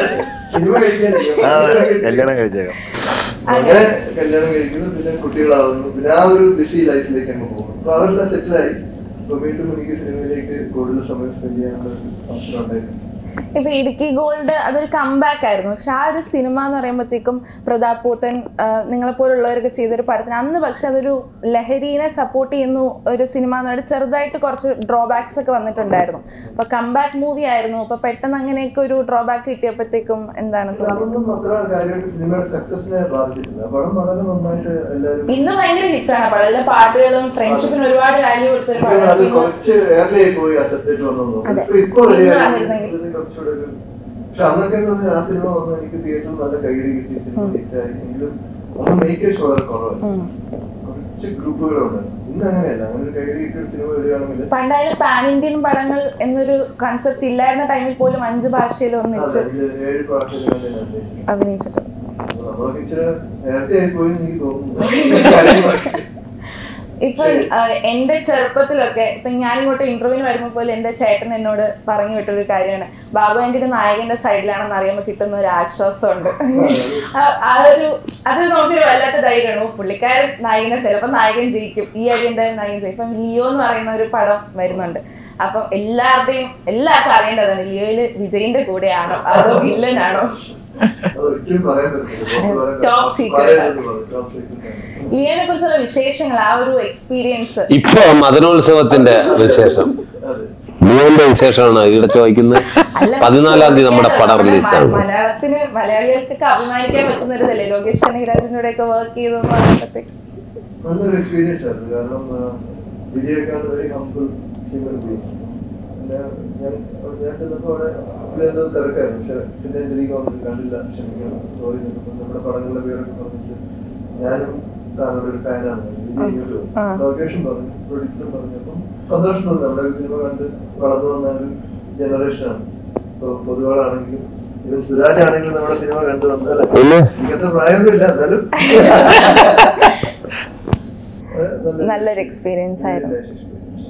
സിനിമ കഴിക്കാനില്ല. ആ, കല്യാണം കഴിച്ചേക്കാം അങ്ങനെ കല്യാണം കഴിക്കുന്നു പിന്നെ കുട്ടികളാവുന്നു പിന്നെ ആ ഒരു ബിസി ലൈഫിലേക്ക് അങ്ങ് പോകുന്നു അപ്പൊ അവരെല്ലാം സെറ്റിലായി അപ്പൊ വീണ്ടും എനിക്ക് സിനിമയിലേക്ക് കൂടുതൽ സമയം സ്പെൻഡ് ചെയ്യാനുള്ള ഒരു അവസരം ഉണ്ടായിരുന്നു ഇപ്പൊ ഇടുക്കി ഗോൾഡ് അതൊരു കംബാക്ക് ആയിരുന്നു പക്ഷെ ആ ഒരു സിനിമ എന്ന് പറയുമ്പോഴത്തേക്കും പ്രതാപ് പോത്തൻ നിങ്ങളെ പോലുള്ളവരൊക്കെ ചെയ്തൊരു പടത്തിന് അന്ന് പക്ഷെ അതൊരു ലഹരീനെ സപ്പോർട്ട് ചെയ്യുന്നു ഒരു സിനിമ എന്ന് പറഞ്ഞാൽ ചെറുതായിട്ട് കുറച്ച് ഡ്രോബാക്സ് ഒക്കെ വന്നിട്ടുണ്ടായിരുന്നു അപ്പൊ കംബാക്ക് മൂവി ആയിരുന്നു അപ്പൊ പെട്ടെന്ന് അങ്ങനെയൊക്കെ ഒരു ഡ്രോബാക്ക് കിട്ടിയപ്പോഴത്തേക്കും എന്താണ് തോന്നിയത് അതൊന്നും അത്ര കാര്യമായിട്ട് സിനിമയുടെ സക്സസിനെ ബാധിച്ചിട്ടില്ല ആ പടം വളരെ നന്നായിട്ട് എല്ലാവരും ഇന്ന് ഭയങ്കര ഹിറ്റാണ് പടം അതിലെ പാട്ടുകളും ഫ്രണ്ട്ഷിപ്പിന് ഒരുപാട് വാല്യൂ കൊടുത്തൊരു അത് പടം പിന്നെ കുറച്ച് early ആയി പോയി അസെപ്റ്റേറ്റ് വന്നു അതെ. ഇപ്പൊ ഇന്ന് വരെ വന്നിരുന്നെങ്കിൽ. ഇതിന് കുറച്ചുകൂടെ ഒരു പക്ഷെ അന്നൊക്കെ എന്ന് പറഞ്ഞാൽ ആ സിനിമ വന്ന് എനിക്ക് തിയേറ്ററിൽ നല്ല കൈയടി കിട്ടി സിനിമ ഹിറ്റായി എങ്കിലും അന്ന് മേക്കേഴ്സ് വളരെ കുറവായിരുന്നു ഉം. കുറച്ച് ഗ്രൂപ്പുകളുണ്ട് ഇന്ന് അങ്ങനെയല്ല അങ്ങനെ ഒരു കൈയടി കിട്ടിയ ഒരു സിനിമ വരികയാണെങ്കിൽ പണ്ടായാലും പാൻ ഇന്ത്യൻ പടങ്ങൾ എന്നൊരു കൺസെപ്റ്റ് ഇല്ലായിരുന്ന ടൈമിൽ പോലും അഞ്ച് ഭാഷയിൽ ഒന്നിച്ച് അതെ, ഇത് ഏഴ് ഭാഷയിലാണ് ഞാൻ അഭിനയിച്ചത്. അഭിനയിച്ചിട്ടുണ്ട് അപ്പൊ നമ്മളൊക്കെ ഇച്ചിരി നേരത്തെ ആയി പോയി എനിക്ക് തോന്നുന്നു ഇപ്പൊ ആ, എന്റെ ചെറുപ്പത്തിലൊക്കെ ഇപ്പൊ ഞാൻ ഇങ്ങോട്ട് ഇന്റർവ്യൂവിന് വരുമ്പോൾ പോലും എന്റെ ചേട്ടൻ എന്നോട് പറഞ്ഞു വിട്ടൊരു കാര്യമാണ് ബാബു ആന്റിയുടെ നായകന്റെ സൈഡിലാണെന്ന് അറിയുമ്പോൾ കിട്ടുന്ന ഒരു ആശ്വാസമുണ്ട് ആ- ആ ഒരു അത് നമുക്കൊരു വല്ലാത്ത ധൈര്യമാണ് ഓ, പുള്ളിക്കാരൻ നായകനെ ചിലപ്പോൾ നായകൻ ജയിക്കും ഈ അടി എന്തായാലും നായകൻ ജയിക്കും ഇപ്പം ലിയോ എന്ന് പറയുന്ന ഒരു പടം വരുന്നുണ്ട് അപ്പം എല്ലാവരുടെയും എല്ലാവർക്കും അറിയേണ്ടതാണ് ലിയോയില് വിജയിന്റെ കൂടെയാണോ അതോ വില്ലനാണോ അതൊരിക്കലും പറയാൻ പറ്റില്ല പുറത്ത് പറയാൻ Top പറ്റില്ല. secret. പറയരുതെന്ന് പറയും. Top secret ആണ്. ലിയോനെ കുറിച്ചുള്ള വിശേഷങ്ങൾ ആ ഒരു എക്സ്പീരിയൻസ് ഇപ്പൊ മദനോത്സവത്തിന്റെ വിശേഷം അതെ ലിയോന്റെ വിശേഷമാണ് ഇവിടെ ചോദിക്കുന്നത് പതിനാലാം തീയതി നമ്മുടെ പടം റിലീസാണ് മലയാളത്തിന് മലയാളികൾക്കൊക്കെ അഭിമാനിക്കാൻ പറ്റുന്ന ഒരു ഇതല്ലേ ലോകേഷ് കനകരാജിന്റെ കൂടെ ഒക്കെ വർക്ക് ചെയ്തെന്ന് പറയുമ്പോഴത്തേക്ക് നല്ലൊരു എക്സ്പീരിയൻസ് ആയിരുന്നു കാരണം ആ, വിജയൊക്കെയാണ് വെരി ഹംബിൾ ഹ്യൂമൻ ബീങ് പിന്നെ ഞാൻ ഞാൻ ചെന്നപ്പോൾ അവിടെ പുള്ളി എന്തോ തിരക്കായിരുന്നു പക്ഷെ പിന്നെ എനിക്ക് വന്നിട്ട് കണ്ടില്ല ക്ഷമിക്കണം സോറി നമ്മുടെ പടങ്ങളുടെ പേരൊക്കെ പറഞ്ഞിട്ട് ഞാനും താങ്കളുടെ ഒരു ഫാനാണ് വിജയ് ഇങ്ങോട്ട് വന്നു. ആ. ലൊക്കേഷൻ പറഞ്ഞു പ്രൊഡ്യൂസറും പറഞ്ഞു അപ്പം സന്തോഷം തോന്നി നമ്മുടെ സിനിമ കണ്ട് വളർന്നു വന്ന ഒരു ജനറേഷനാണ് ഇപ്പൊ പൊതുവാളാണെങ്കിലും ഇവൻ സുരാജ് ആണെങ്കിലും നമ്മുടെ സിനിമ കണ്ടു വന്നാൽ എനിക്കത്ര പ്രായമൊന്നുമില്ല എന്നാലും ഏഹ്, നല്ല- നല്ലൊരു എക്സ്പീരിയൻസ് ആയിരുന്നു experience.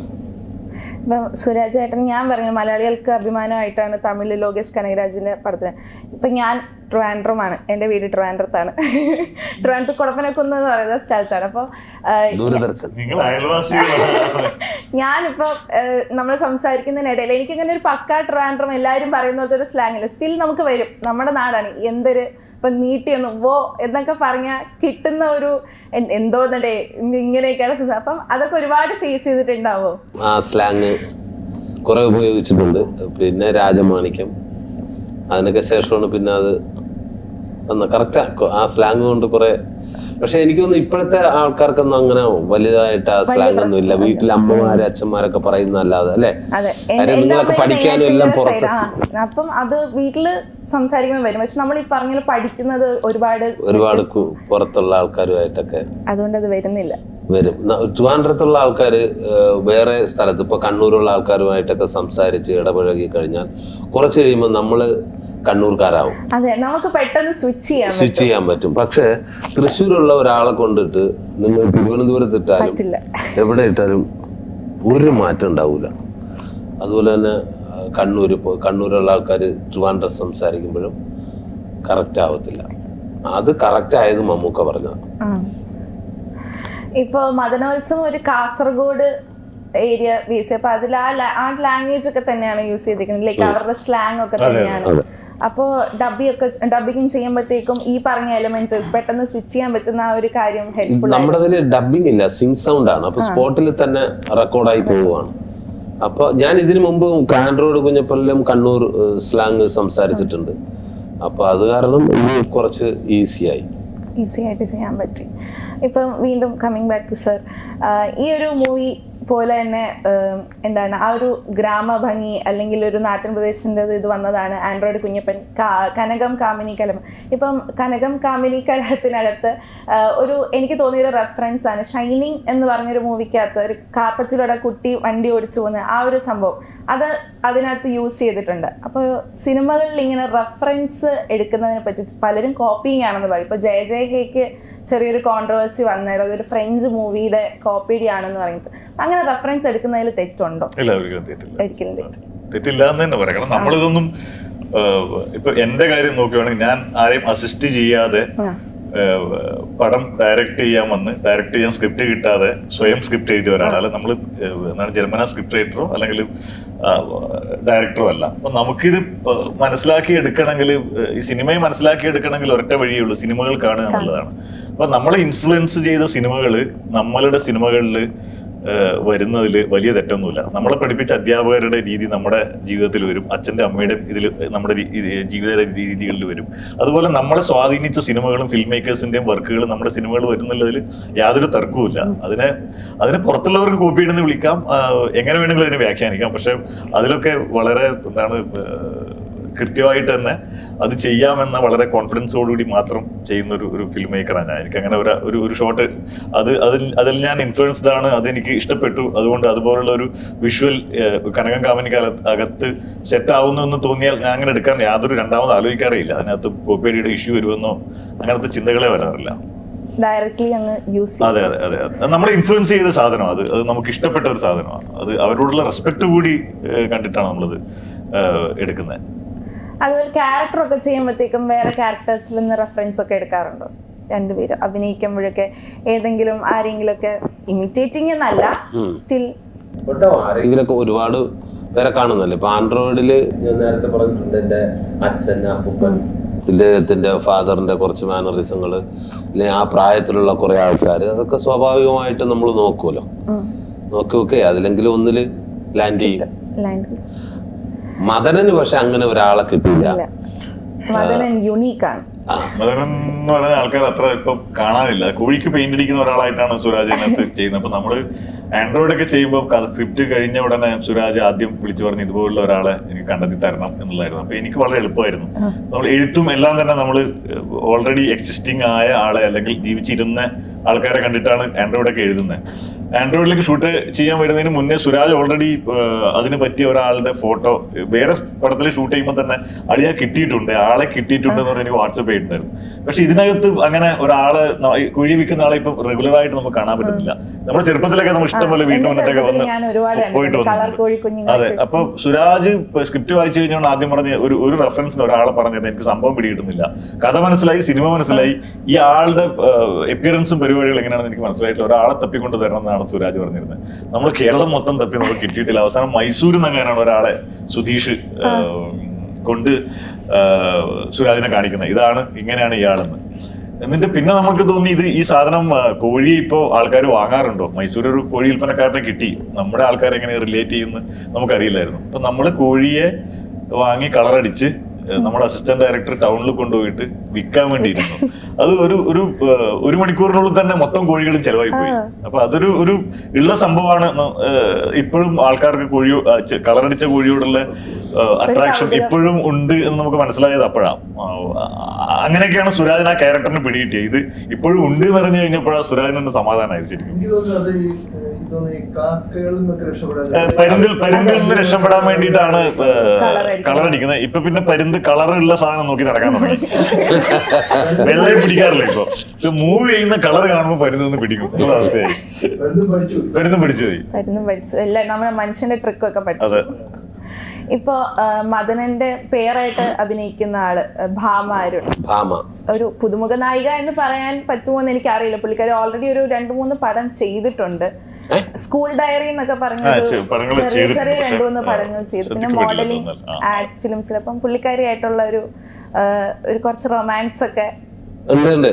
ഇപ്പം സുരാജ് ചേട്ടൻ ഞാൻ പറഞ്ഞു മലയാളികൾക്ക് അഭിമാനമായിട്ടാണ് തമിഴിൽ ലോകേഷ് കനകരാജിന്റെ പടത്തിന് ഇപ്പം ഞാൻ ട്രിവാൻഡ്രമാണ് എൻ്റെ വീട് ട്രിവാൻഡ്രത്താണ് ട്രിവാൻഡ്രത്ത് കുടപ്പനക്കുന്ന് എന്ന് പറയുന്ന സ്ഥലത്താണ് അപ്പോൾ ദൂരദർശൻ നിങ്ങൾ അയൽവാസികളാണ് ഞാനിപ്പോൾ നമ്മൾ സംസാരിക്കുന്നതിനിടയിൽ എനിക്കിങ്ങനെ ഒരു പക്ക ട്രിവാൻഡ്രം എല്ലാവരും പറയുന്ന പോലത്തെ ഒരു സ്ലാങ് ഇല്ല സ്റ്റിൽ നമുക്ക് വരും നമ്മുടെ നാടാണ് എന്തൊരു ഇപ്പം നീട്ടിയൊന്നും വോ എന്നൊക്കെ പറഞ്ഞാൽ കിട്ടുന്ന ഒരു എൻ- എന്തോ എന്നടേ ഇങ്ങനെയൊക്കെയാണ് സംസാരം അപ്പം അതൊക്കെ ഒരുപാട് ഫേസ് ചെയ്തിട്ടുണ്ടാവോ ആ സ്ലാങ് കുറെ ഉപയോഗിച്ചിട്ടുണ്ട് പിന്നെ രാജമാണിക്യം അതിനൊക്കെ ശേഷമാണ് പിന്നെ അത് വന്ന കറക്റ്റാ ആ സ്ലാങ് കൊണ്ട് കുറെ പക്ഷെ എനിക്ക് തോന്നുന്നു ഇപ്പോഴത്തെ ആൾക്കാർക്കൊന്നും അങ്ങനെ വലുതായിട്ട് ആ സ്ലാങ് ഒന്നും ഇല്ല വീട്ടിൽ അമ്മമാര് അച്ഛന്മാരൊക്കെ പറയുന്നതല്ലാതെ അല്ലേ അതെ എൻ- കാര്യം എൻ്റെ നിങ്ങളൊക്കെ അമ്മ പഠിക്കാനും എല്ലാം നെയ്യാറ്റിൻകര പുറത്ത് side ആ. അപ്പം അത് വീട്ടില് സംസാരിക്കുമ്പോൾ വരും പക്ഷെ നമ്മൾ ഈ പറഞ്ഞ പഠിക്കുന്നത് ഒരുപാട് ഒരുപാട് കു- പുറത്തുള്ള ആൾക്കാരുമായിട്ടൊക്കെ അതുകൊണ്ട് അത് വരുന്നില്ല വരും ന- ട്രിവാൻഡ്രത്തുള്ള ആൾക്കാർ വേറെ സ്ഥലത്ത് ഇപ്പൊ കണ്ണൂരുള്ള ആൾക്കാരുമായിട്ടൊക്കെ സംസാരിച്ച് ഇടപഴകി കഴിഞ്ഞാൽ കുറച്ച് കഴിയുമ്പോൾ നമ്മള് കണ്ണൂർക്കാരാവും അതെ നമുക്ക് പെട്ടെന്ന് സ്വിച്ച് ചെയ്യാൻ സ്വിച്ച് ചെയ്യാൻ പറ്റും പക്ഷേ തൃശ്ശൂരുള്ള ഒരാളെ കൊണ്ടിട്ട് നിങ്ങൾ തിരുവനന്തപുരത്ത് ഇട്ടാലും പറ്റില്ല എവിടെ ഇട്ടാലും ഒരു മാറ്റം ഉണ്ടാവില്ല അതുപോലെ തന്നെ ആ, കണ്ണൂര് ഇപ്പോൾ കണ്ണൂരുള്ള ആൾക്കാർ ട്രിവാൻഡ്രം സംസാരിക്കുമ്പോഴും കറക്റ്റ് ആവത്തില്ല അത് കറക്റ്റ് ആയത് മമ്മൂക്ക പറഞ്ഞതാണ് ആ. ഇപ്പൊ മദനോത്സവം ഒരു കാസർഗോഡ് ഏരിയ ബേസ് അപ്പൊ അതിൽ ആ ലാ- ആ ലാംഗ്വേജ് ഒക്കെ തന്നെയാണ് യൂസ് ചെയ്തിരിക്കുന്നത് ലൈക്ക് അവരുടെ സ്ലാങ് ഒക്കെ തന്നെയാണ് അതെ. അപ്പോ ഡബി ഒക്കെ ഡബിങ് ചെയ്യുമ്പോഴത്തേക്കും ഈ പറഞ്ഞ എലിമെന്റ്സ് പെട്ടെന്ന് സ്വിച്ച് ചെയ്യാൻ പറ്റുന്ന ആ ഒരു കാര്യം ഹെൽപ്ഫുൾ നമ്മുടെ അതിൽ ഡബിങ് ഇല്ല സിങ് സൗണ്ട് ആണ് അപ്പൊ സ്പോട്ടിൽ തന്നെ റെക്കോർഡായി പോവുകയാണ് അപ്പൊ ഞാൻ ഇതിനു മുമ്പ് കാൻഡ്രോഡ് കുഞ്ഞപ്പള്ളിലും കണ്ണൂർ സ്ലാങ് സംസാരിച്ചിട്ടുണ്ട് അപ്പൊ അത് കാരണം ഇത് കുറച്ച് ഈസിയായി ഈസി ആയിട്ട് ചെയ്യാൻ പറ്റി ഇപ്പം വീണ്ടും കമ്മിങ് ബാക്ക് ടു സർ ഈ ഒരു മൂവി പോലെ തന്നെ ആഹ് എന്താണ് ആ ഒരു ഗ്രാമഭംഗി അല്ലെങ്കിൽ ഒരു നാട്ടിൻ പ്രദേശത്തിൻ്റെ ഇത് വന്നതാണ് ആൻഡ്രോയിഡ് കുഞ്ഞപ്പൻ കാ- കനകം കാമിനി കലം ഇപ്പം കനകം കാമിനി കലഹത്തിനകത്ത് ആഹ് ഒരു എനിക്ക് തോന്നിയൊരു റെഫറൻസ് ആണ് ഷൈനിങ് എന്ന് പറഞ്ഞൊരു മൂവിക്കകത്ത് ഒരു കാപ്പറ്റിലൂടെ കുട്ടി വണ്ടി ഓടിച്ചു പോകുന്ന ആ ഒരു സംഭവം അത് അതിനകത്ത് യൂസ് ചെയ്തിട്ടുണ്ട് അപ്പോൾ സിനിമകളിൽ ഇങ്ങനെ റെഫറൻസ് എടുക്കുന്നതിനെ പറ്റി പലരും കോപ്പിങ് ആണെന്ന് പറയും ഇപ്പോൾ ജയ ജയ കേക്ക് ചെറിയൊരു കോൺട്രവേഴ്സി വന്നേരം അതൊരു ഫ്രഞ്ച് മൂവിയുടെ കോപ്പിഡി ആണെന്ന് പറഞ്ഞിട്ട് അങ്ങനെ റെഫറൻസ് എടുക്കുന്നതിൽ തെറ്റുണ്ടോ ഇല്ല ഒരിക്കലും തെറ്റില്ല ഒരിക്കലും തെറ്റ് തെറ്റില്ല എന്ന് തന്നെ പറയാം കാരണം നമ്മളിതൊന്നും ആഹ്, ഇപ്പൊ എന്റെ കാര്യം നോക്കുകയാണെങ്കിൽ ഞാൻ ആരെയും അസിസ്റ്റ് ചെയ്യാതെ ആ. ആഹ്, പടം ഡയറക്റ്റ് ചെയ്യാൻ വന്ന് ഡയറക്റ്റ് ചെയ്യാൻ സ്ക്രിപ്റ്റ് കിട്ടാതെ സ്വയം സ്ക്രിപ്റ്റ് എഴുതിയ ഒരാളല്ല നമ്മൾ എന്താണ് ജർമ്മന സ്ക്രിപ്റ്റ് റൈറ്ററോ അല്ലെങ്കിൽ ഡയറക്ടറോ അല്ല അപ്പൊ നമുക്കിത് പ- മനസ്സിലാക്കി എടുക്കണമെങ്കിൽ ഈ സിനിമയെ മനസ്സിലാക്കി എടുക്കണമെങ്കിൽ ഒരൊറ്റ വഴിയേ ഉള്ളൂ സിനിമകൾ കാണുക എന്നുള്ളതാണ് അപ്പൊ നമ്മളെ ഇൻഫ്ലുവൻസ് ചെയ്ത സിനിമകൾ നമ്മളുടെ സിനിമകളിൽ വരുന്നതിൽ വലിയ തെറ്റൊന്നുമില്ല നമ്മളെ പഠിപ്പിച്ച അധ്യാപകരുടെ രീതി നമ്മുടെ ജീവിതത്തിൽ വരും അച്ഛന്റെ അമ്മയുടെ ഇതിൽ നമ്മുടെ രീ- ഇത് ജീവിത രീതികളിൽ വരും അതുപോലെ നമ്മളെ സ്വാധീനിച്ച സിനിമകളും ഫിൽം മേക്കേഴ്സിന്റെയും വർക്കുകളും നമ്മുടെ സിനിമകൾ വരുന്നുള്ളതിൽ യാതൊരു തർക്കവുമില്ല അതിനെ അതിനെ പുറത്തുള്ളവർക്ക് കോപ്പി ഇടുന്ന് വിളിക്കാം ആ, എങ്ങനെ വേണമെങ്കിലും അതിനെ വ്യാഖ്യാനിക്കാം പക്ഷെ അതിലൊക്കെ വളരെ എന്താണ് ഏഹ്, കൃത്യമായിട്ട് തന്നെ അത് ചെയ്യാമെന്ന വളരെ കോൺഫിഡൻസോടുകൂടി മാത്രം ചെയ്യുന്ന ഒരു ഒരു ഫിലിം മേക്കറാണ് ഞാൻ എനിക്ക് അങ്ങനെ ഒരു ഒരു ഒരു ഷോട്ട് അത് അതിൽ അതിൽ ഞാൻ ഇൻഫ്ലുവൻസ്ഡ് ആണ് അതെനിക്ക് ഇഷ്ടപ്പെട്ടു അതുകൊണ്ട് അതുപോലുള്ള ഒരു വിഷ്വൽ കനകം കാമനിക്ക് അകത്ത് സെറ്റ് ആവുന്നു എന്ന് തോന്നിയാൽ ഞാൻ അങ്ങനെ എടുക്കാൻ യാതൊരു രണ്ടാമത് ആലോചിക്കാറേ ഇല്ല അതിനകത്ത് കോപ്പിയടിയുടെ ഇഷ്യൂ വരുമെന്നോ അങ്ങനത്തെ ചിന്തകളെ വരാറില്ല ഡയറക്റ്റ്ലി അങ്ങ് യൂസ് അതെ അതെ അതെ അതെ അത് നമ്മളെ ഇൻഫ്ലുവൻസ് ചെയ്ത സാധനം അത് അത് നമുക്ക് ഇഷ്ടപ്പെട്ട ഒരു സാധനമാണ് അത് അവരോടുള്ള റെസ്പെക്ട് കൂടി ഏഹ്, കണ്ടിട്ടാണ് നമ്മളത് എടുക്കുന്നത് അതുപോലെ ക്യാരക്ടർ ഒക്കെ ചെയ്യുമ്പോഴത്തേക്കും വേറെ ക്യാരക്ടേഴ്സിൽ നിന്ന് റെഫറൻസ് ഒക്കെ എടുക്കാറുണ്ടോ രണ്ടുപേരും അഭിനയിക്കുമ്പോഴൊക്കെ ഏതെങ്കിലും ആരെങ്കിലും ഒക്കെ ഇമിറ്റേറ്റിംഗ് എന്നല്ല സ്റ്റിൽ ഉണ്ടാവും ആരെങ്കിലൊക്കെ ഒരുപാട് പേരെ കാണുന്നല്ലേ ഇപ്പൊ ആൻഡ്രോയിഡില് ഞാൻ നേരത്തെ പറഞ്ഞിട്ടുണ്ട് എന്റെ അച്ഛൻ അപ്പൂപ്പൻ ഇദ്ദേഹത്തിന്റെ ഫാദറിന്റെ കുറച്ച് മാനറിസങ്ങള് അല്ലെങ്കിൽ ആ പ്രായത്തിലുള്ള കുറെ ആൾക്കാർ അതൊക്കെ സ്വാഭാവികമായിട്ട് നമ്മൾ നോക്കുമല്ലോ നോക്കി നോക്കേ അതിലെങ്കിലും ഒന്നില് ലാൻഡ് ചെയ്യും ലാൻഡ് മദനന് പക്ഷെ അങ്ങനെ ഒരാളെ കിട്ടില്ല ഇല്ല മദനൻ യുണീക്കാണ് മദനൻ എന്ന് പറയുന്ന ആൾക്കാർ അത്ര ഇപ്പൊ കാണാനില്ല കോഴിക്ക് പെയിന്റ് അടിക്കുന്ന ഒരാളായിട്ടാണ് സുരാജ് അതിനകത്ത് ചെയ്യുന്നത് അപ്പൊ നമ്മള് ആൻഡ്രോയിഡ് ഒക്കെ ചെയ്യുമ്പോൾ സ്ക്രിപ്റ്റ് കഴിഞ്ഞ ഉടനെ സുരാജ് ആദ്യം വിളിച്ചു പറഞ്ഞ് ഇതുപോലുള്ള ഒരാളെ എനിക്ക് കണ്ടെത്തി തരണം എന്നുള്ളായിരുന്നു അപ്പൊ എനിക്ക് വളരെ എളുപ്പമായിരുന്നു നമ്മൾ എഴുത്തും എല്ലാം തന്നെ നമ്മൾ ഓൾറെഡി എക്സിസ്റ്റിംഗ് ആയ ആളെ അല്ലെങ്കിൽ ജീവിച്ചിരുന്ന ആൾക്കാരെ കണ്ടിട്ടാണ് ആൻഡ്രോയിഡ് ഒക്കെ എഴുതുന്നത് ആൻഡ്രോയിഡിലേക്ക് ഷൂട്ട് ചെയ്യാൻ വരുന്നതിന് മുന്നേ സുരാജ് ഓൾറെഡി അതിന് പറ്റിയ ഒരാളുടെ ഫോട്ടോ വേറെ പടത്തിൽ ഷൂട്ട് ചെയ്യുമ്പോൾ തന്നെ അളിയാ കിട്ടിയിട്ടുണ്ട് ആളെ കിട്ടിയിട്ടുണ്ട് എന്ന് പറഞ്ഞ് എനിക്ക് വാട്സപ്പ് ചെയ്തിട്ടുണ്ടായിരുന്നു പക്ഷെ ഇതിനകത്ത് അങ്ങനെ ഒരാളെ ന- ഈ കുഴി വിൽക്കുന്ന ആളെ ഇപ്പൊ റെഗുലർ ആയിട്ട് നമുക്ക് കാണാൻ പറ്റുന്നില്ല നമ്മുടെ ചെറുപ്പത്തിലൊക്കെ നമ്മൾ ഇഷ്ടം പോലെ ആ, വീട്ടിൽ എന്റെ വന്നിട്ടൊക്കെ ചെറുപ്പത്തിൽ ഞാൻ ഒരുപാട് വന്ന് പോയിട്ട് കണ്ടിട്ടുണ്ട്. കളർ കോഴി വന്നിട്ടുണ്ട് കുഞ്ഞുങ്ങളെ അതെ അപ്പൊ സുരാജ് സ്ക്രിപ്റ്റ് വായിച്ചു കഴിഞ്ഞാൽ ആദ്യം പറഞ്ഞ ഒരു ഒരു റെഫറൻസിന് ഒരാളെ പറഞ്ഞത് എനിക്ക് സംഭവം പിടികിട്ടുന്നില്ല കഥ മനസ്സിലായി സിനിമ മനസ്സിലായി ഈ ആളുടെ എപ്പിയറൻസും പരിപാടികളും എങ്ങനെയാണെന്ന് എനിക്ക് മനസ്സിലായിട്ടില്ല ഒരാളെ തപ്പിക്കൊണ്ട് തരണം എന്നാണ് സുരാജ് പറഞ്ഞിരുന്നത് നമ്മൾ കേരളം മൊത്തം തപ്പി നമുക്ക് കിട്ടിയിട്ടില്ല അവസാനം മൈസൂരിൽ നിന്ന് അങ്ങനെയാണ് ഒരാളെ സുധീഷ് ആ, കൊണ്ട് ആ, സുരാജിനെ കാണിക്കുന്നത് ഇതാണ് ഇങ്ങനെയാണ് ഇയാളെന്ന് എന്നിട്ട് പിന്നെ നമുക്ക് തോന്നി ഇത് ഈ സാധനം ആ, കോഴി ഇപ്പോ ആൾക്കാർ വാങ്ങാറുണ്ടോ മൈസൂർ ഒരു കോഴി വിൽപ്പനക്കാരനെ കിട്ടി നമ്മുടെ ആൾക്കാർ എങ്ങനെ റിലേറ്റ് ചെയ്യുമെന്ന് നമുക്കറിയില്ലായിരുന്നു അപ്പൊ നമ്മള് കോഴിയെ വാങ്ങി കളറടിച്ച് ഏഹ്, നമ്മുടെ അസിസ്റ്റന്റ് ഡയറക്ടർ ടൗണിൽ കൊണ്ടുപോയിട്ട് വിൽക്കാൻ വേണ്ടിയിരുന്നു അത് ഒരു ഒരു ഏഹ്, ഒരു മണിക്കൂറിനുള്ളിൽ തന്നെ മൊത്തം കോഴികളും ചെലവായി പോയി അപ്പൊ അതൊരു ഒരു ഉള്ള സംഭവമാണ് ന- ഏഹ്, ഇപ്പോഴും ആൾക്കാർക്ക് കോഴി കളറടിച്ച കോഴിയോടുള്ള അട്രാക്ഷൻ കൗതുകം. ഇപ്പോഴും ഉണ്ട് എന്ന് നമുക്ക് മനസ്സിലായത് അപ്പോഴാണ് അങ്ങനെയൊക്കെയാണ് സുരാജിന് ആ ക്യാരക്ടറിന് പിടികിട്ടിയത് ഇത് ഇപ്പോഴും ഉണ്ട് എന്ന് പറഞ്ഞു കഴിഞ്ഞപ്പോഴാണ് സുരാജിന് സമാധാനമായത് ശരിക്കും എനിക്ക് തോന്നുന്നു അത് ഈ എനിക്ക് തോന്നുന്നു ഈ കാക്കകളിൽ നിന്നൊക്കെ രക്ഷപ്പെടാൻ ഏഹ് പരുന്തിൽ പരുന്തിൽ നിന്ന് രക്ഷപ്പെടാൻ വേണ്ടിയിട്ടാണ് Colour അടിക്കുന്നത്. കളർ അടിക്കുന്നത് ഇപ്പൊ പിന്നെ പരുന്ത് കളറുള്ള സാധനം നോക്കി നടക്കാൻ തുടങ്ങി വെള്ളം പിടിക്കാറില്ല ഇപ്പൊ ഇപ്പൊ മൂവ് ചെയ്യുന്ന കളർ കാണുമ്പോൾ പരുന്ത് നിന്ന് പിടിക്കും എന്നുള്ള അവസ്ഥയായി പരുന്തും പഠിച്ചു പരുന്തും പിടിച്ചു പോയി മരുന്നും പഠിച്ചു എല്ലാം നമ്മുടെ മനുഷ്യന്റെ ട്രിക്കൊക്കെ പഠിച്ചു അതെ. ഇപ്പൊ ആ, മദനന്റെ പേരായിട്ട് അഭിനയിക്കുന്ന ആള് ആ, ഭാമ അരുൺ ഭാമ ഒരു പുതുമുഖ നായിക എന്ന് പറയാൻ പറ്റുമോ എന്ന് എനിക്ക് അറിയില്ല പുള്ളിക്കാരി ഓൾറെഡി ഒരു രണ്ട് മൂന്ന് പടം ചെയ്തിട്ടുണ്ട് സ്കൂൾ ഡയറി എന്നൊക്കെ പറഞ്ഞ ആ, ഒരു ചെ- പടങ്ങൾ ചെറിയ ചെയ്തിട്ടുണ്ട്. ചെറിയ രണ്ട് മൂന്ന് ആ, പടങ്ങൾ ചെയ്തു പിന്നെ ശ്രദ്ധിക്കപ്പെട്ടില്ല മോഡലിംഗ് തോന്നുന്നു. ആ. ആഡ് ഫിലിംസിൽ അപ്പം പുള്ളിക്കാരിയായിട്ടുള്ള ഒരു ആ, ഒരു കുറച്ച് റൊമാൻസ് ഒക്കെ ഉണ്ട് ഉണ്ട്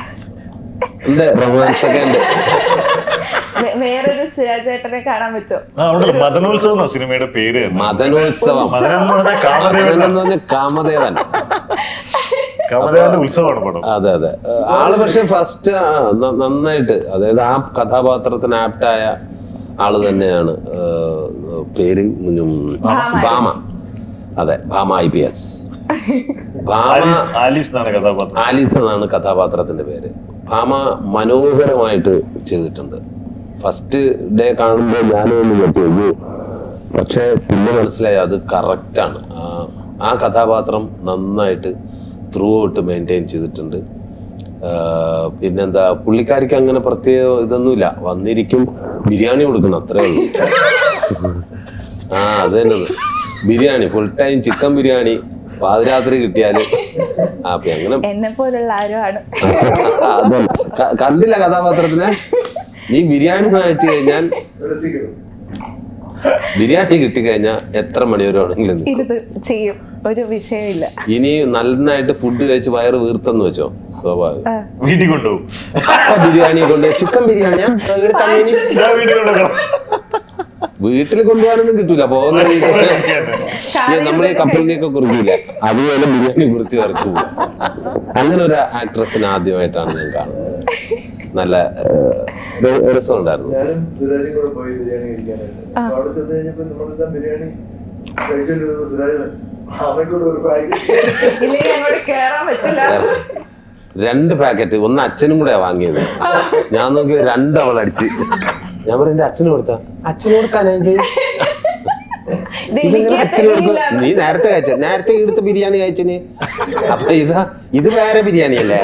ഉണ്ട് റൊമാൻസ് ഒക്കെ ഉണ്ട് വേ- വേറൊരു സുരാജേട്ടനെ കാണാൻ പറ്റുമോ ആ അവിടെ മദനോത്സവം എന്ന സിനിമയുടെ പേര് തന്നെ. മദനോത്സവം മദനം എന്ന് പറഞ്ഞാൽ കാമദേവൻ മദനം എന്ന് പറഞ്ഞ കാമദേവൻ കാമദേവന്റെ ഉത്സവമാണ് പടം അതെ അതെ ആള് പക്ഷെ ഫസ്റ്റ് നന്നായിട്ട് അതായത് ആ കഥാപാത്രത്തിന് ആപ്റ്റായ ആള് തന്നെയാണ് ഏഹ്, പേര് ഉം, ഭാമ അതെ Bhama I P S Bhama Alice Alice എന്നാണ് കഥാപാത്രം ആലീസ് എന്നാണ് കഥാപാത്രത്തിന്റെ പേര് ഭാമ മനോഹരമായിട്ട് ചെയ്തിട്ടുണ്ട് ഫസ്റ്റ് ഡേ കാണുമ്പോൾ ഞാനും ഒന്ന് ഞെട്ടിയത് പക്ഷെ പിന്നെ മനസ്സിലായി അത് കറക്റ്റാണ് ആ കഥാപാത്രം നന്നായിട്ട് ത്രൂ ഔട്ട് മെയിൻറ്റെയിൻ ചെയ്തിട്ടുണ്ട് ആ, പിന്നെന്താ പുള്ളിക്കാരിക്ക് അങ്ങനെ പ്രത്യേക ഇതൊന്നുമില്ല വന്നിരിക്കും ബിരിയാണി കൊടുക്കണം അത്രേ ഉള്ളൂ ആ അത് തന്നെ അത്. Biryani full time chicken biryani പാതിരാത്രി കിട്ടിയാല് ആ അപ്പൊ അങ്ങനെ എന്നെ പോലുള്ള ആരും ആണ് അതല്ല. ക- കണ്ടില്ല കഥാപാത്രത്തിനെ നീ ബിരിയാണി വാങ്ങിച്ചു കഴിഞ്ഞാൽ ഇവിടെ എത്തിക്കണം ബിരിയാണി കിട്ടിക്കഴിഞ്ഞാൽ എത്ര മണിവരെ വേണമെങ്കിലും നിൽക്കും. ഇരുത് ചെയ്യും ഒരു വിഷയമില്ല ഇനി നന്നായിട്ട് ഫുഡ് കഴിച്ച് വയറ് വീർത്തെന്ന് വെച്ചോ സ്വാഭാവികം ആ, വീട്ടിൽ കൊണ്ടുപോകും അപ്പൊ ബിരിയാണി കൊണ്ട് ചിക്കൻ ബിരിയാണിയാ എടുത്ത് അങ്ങനെ ഞാൻ വീട്ടിൽ കൊണ്ടുപോകണം വീട്ടിൽ കൊണ്ടുപോകാനൊന്നും കിട്ടൂല പോകുന്ന നമ്മളെ കപ്പലിനെയൊക്കെ കുറിക്കില്ല അതുപോലെ ബിരിയാണി കുറിച്ച് വരച്ചു അങ്ങനെ ഒരു ആക്ട്രസിനെ ആദ്യമായിട്ടാണ് ഞാൻ കാണുന്നത് നല്ല ഏഹ്, ര- രസമുണ്ടായിരുന്നു ഞാനും സുരാജും കൂടെ പോയി ബിരിയാണി കഴിക്കാനായിട്ട് അപ്പൊ അവിടെ ചെന്ന് കഴിഞ്ഞപ്പോ നമ്മളെന്താ ബിരിയാണി കഴിച്ചോണ്ടിരുന്നപ്പോ സുരാജ് അമ്മയ്ക്കൂടെ ഒരു പാക്കറ്റ് ഇല്ലെങ്കിൽ അങ്ങോട്ട് കേറാൻ പറ്റില്ല രണ്ട് പാക്കറ്റ് ഒന്ന് അച്ഛനും കൂടെ വാങ്ങിയത് ഞാൻ നോക്കി രണ്ട് അവൾ അടിച്ച് ഞാൻ പറഞ്ഞു എന്റെ അച്ഛന് കൊടുത്ത അച്ഛന് കൊടുക്കാനായത് ഇത് ഇതെങ്ങനെ എനിക്ക് അച്ഛന് കൊടുക്കും അറിയില്ല. നീ നേരത്തെ കഴിച്ച നേരത്തെ എടുത്ത ബിരിയാണി കഴിച്ചിന് അപ്പൊ ഇതാ ഇത് വേറെ ബിരിയാണി അല്ലേ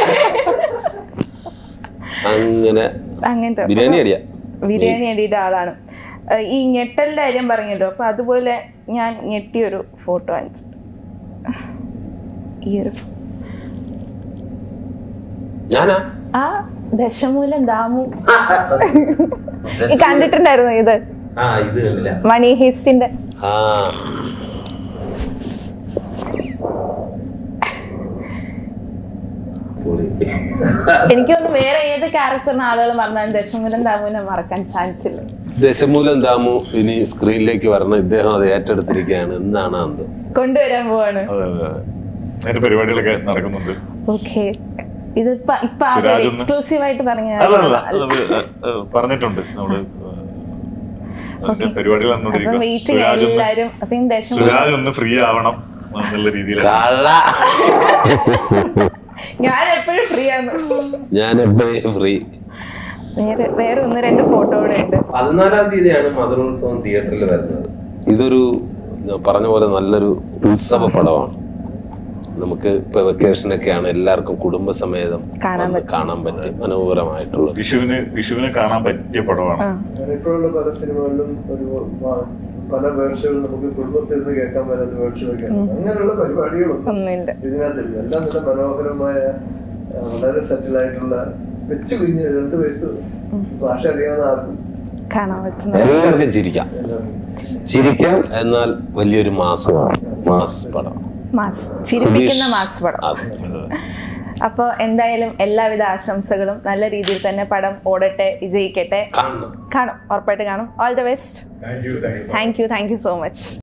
അങ്ങനെ അങ്ങനത്തെ ബിരിയാണി അടിയാ ബിരിയാണി അടിയുടെ ആളാണ് ഏഹ് ഈ ഞെട്ടലിന്റെ കാര്യം പറഞ്ഞല്ലോ അപ്പൊ അതുപോലെ ഞാൻ ഞെട്ടിയൊരു ഫോട്ടോ വാങ്ങിച്ചു ഈ ഒരു ഫോ- ഞാനാ ആ ദശമൂലം ദാമു ഈ കണ്ടിട്ടുണ്ടായിരുന്നു ഇത് ആ ഇത് കണ്ടില്ല മണി ഹീസ്റ്റിന്റെ ആ പൊളി. എനിക്കൊന്ന് വേറെ ഏത് ക്യാരക്ടറിന് ആളുകൾ പറഞ്ഞാലും ദശമൂലം ദാമുവിനെ മറക്കാൻ ചാൻസ് ഇല്ല ദശമൂലം ദാമു ഇനി സ്ക്രീനിലേക്ക് വരണം ഇദ്ദേഹം അത് ഏറ്റെടുത്തിരിക്കുകയാണ് എന്നാണ് അന്ത് കൊണ്ടുവരാൻ പോവാണ് അതെ അതെ അതെ. അതിന്റെ പരിപാടികളൊക്കെ നടക്കുന്നുണ്ട് ഓക്കെ ഇത് ഇപ്പൊ ഇപ്പൊ സുരാജ് ഒന്ന് എക്സ്ക്ലൂസീവ് ആയിട്ട് പറഞ്ഞ അല്ല അല്ല അത് ഏ, പറഞ്ഞിട്ടുണ്ട് നമ്മള് അതിന്റെ പരിപാടികൾ അപ്പം നടന്നുകൊണ്ടിരിക്കുക വെയിറ്റിംഗ് സുരാജ് ഒന്ന് എല്ലാരും അപ്പൊ ഈ ദശമൂലം സുരാജ് ഒന്ന് ഫ്രീ ആവണം എന്നുള്ള രീതിയിൽ കള്ള ഞാൻ എപ്പോഴും ഫ്രീ ആണ് ഞാൻ എപ്പോഴും ഫ്രീ വേറെ വേറെ ഒന്ന് രണ്ട് ഫോട്ടോ കൂടെ ഉണ്ട് പതിനാലാം തീയതിയാണ് മധുരോത്സവം തിയേറ്ററിൽ വരുന്നത് ഇതൊരു ഞാൻ പറഞ്ഞ പോലെ നല്ലൊരു ഉത്സവ പടമാണ് നമുക്ക് ഇപ്പൊ വെക്കേഷനൊക്കെയാണ് എല്ലാവർക്കും കുടുംബസമേതം കാണാൻ വന്ന് കാണാൻ പറ്റും മനോഹരമായിട്ടുള്ള വിഷുവിന് വിഷുവിന് കാണാൻ പറ്റിയ പടമാണ് ആ ഇപ്പോഴുള്ള പല സിനിമകളിലും ഒരു വ- പല വേർഷകൾ നമുക്ക് കുടുംബത്തിൽ നിന്ന് കേൾക്കാൻ പറ്റുന്ന വേർഷകളൊക്കെയാണ് അങ്ങനെയുള്ള പരിപാടികളൊന്നും ഒന്നുമില്ല ഇതിനകത്തില്ല എല്ലാം നല്ല മനോഹരമായ ആ, വളരെ സെറ്റിൽ ആയിട്ടുള്ള കൊച്ചു കുഞ്ഞ് രണ്ട് വയസ്സ് ഭാഷ അറിയാവുന്ന ആർക്കും കാണാൻ പറ്റുന്ന എല്ലാവർക്കും ചിരിക്കാം എല്ലാവർക്കും ചിരിക്കാം എന്നാൽ വലിയൊരു മാസമാണ് മാസ് പടം മാസ് ചിരിപ്പിക്കുന്ന മാസ് പടം അതെ അപ്പോൾ എന്തായാലും എല്ലാവിധ ആശംസകളും നല്ല രീതിയിൽ തന്നെ പടം ഓടട്ടെ വിജയിക്കട്ടെ കാണണം കാണും ഉറപ്പായിട്ട് കാണും all the best thank you thank you so much